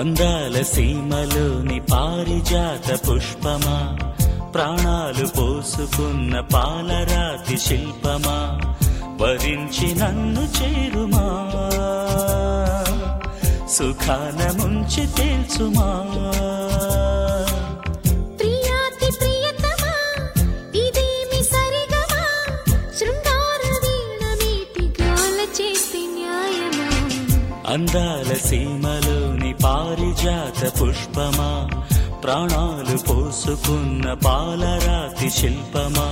అందాల సీమలోని పారిజాత పుష్పమా ప్రాణాలు పోసుకున్న పాలరాతి శిల్పమా వరించి నన్ను చేరుమా సుఖాన ముంచి తేల్చుమా ప్రియాతి ప్రియతమా ఇదేమి సరిగమా శృంగార వీణ మీటి గాల చేతి న్యాయమా అందాల సీమలోని పారిజాత పుష్పమా ప్రాణాలు పోసుకున్న పాలరాతి శిల్పమా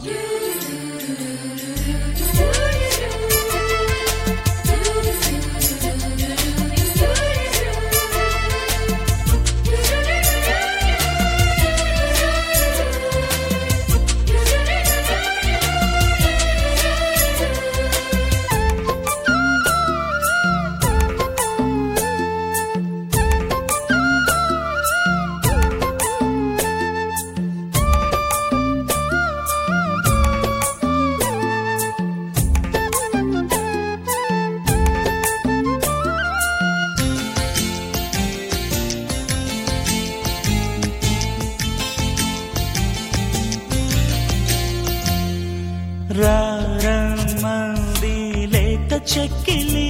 రారమ్మంది లేత చెక్కిలి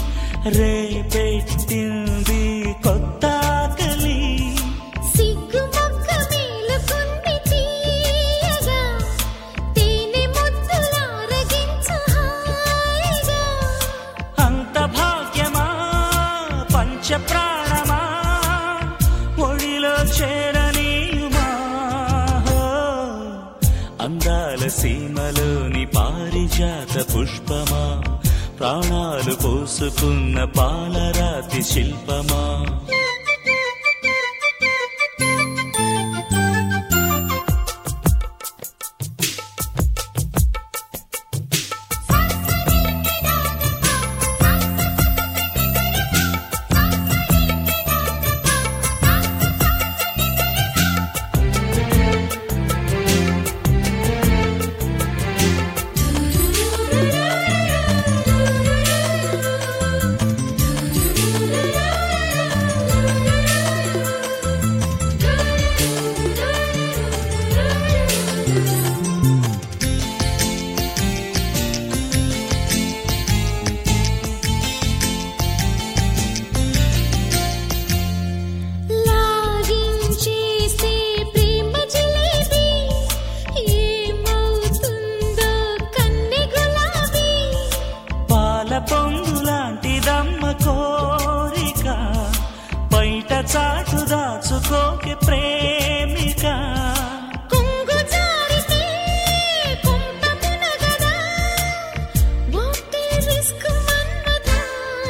రేపెట్టింది కొత్త ఆకలి సిగ్గు మొక్క మేలుకుంది తీయగా తేనె ముద్దులారగించు హాయిగా అంత భాగ్యమా పంచ ప్రాణమా ఒడిలో చేరనీయుమా అందాల సీమలోని పారిజాత పుష్పమా ప్రాణాలు పోసుకున్న పాలరాతి శిల్పమా లాగించేసే ప్రేమ జిలేబీ ఏమవుతుందో కన్నె గులాబీ పాల పొంగులాంటిదమ్మ కోరిక బయట చాటు దాచుకోకి ప్రేమిక కొంగు జారితే కొంత మునగదా వాటే రిస్క్ మన్మదా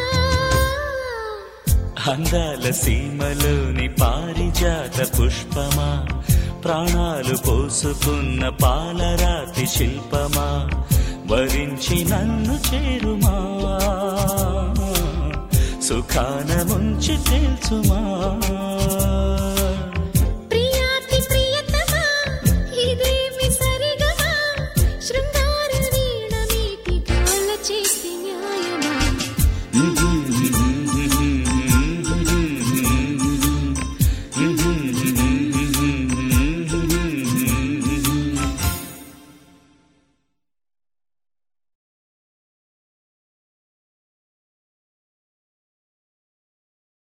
అందాల సీమలోని పారిజాత పుష్పమా ప్రాణాలు పోసుకున్న పాలరాతి శిల్పమా వరించి నన్ను చేరుమా సుఖాన ముంచి తేల్చుమా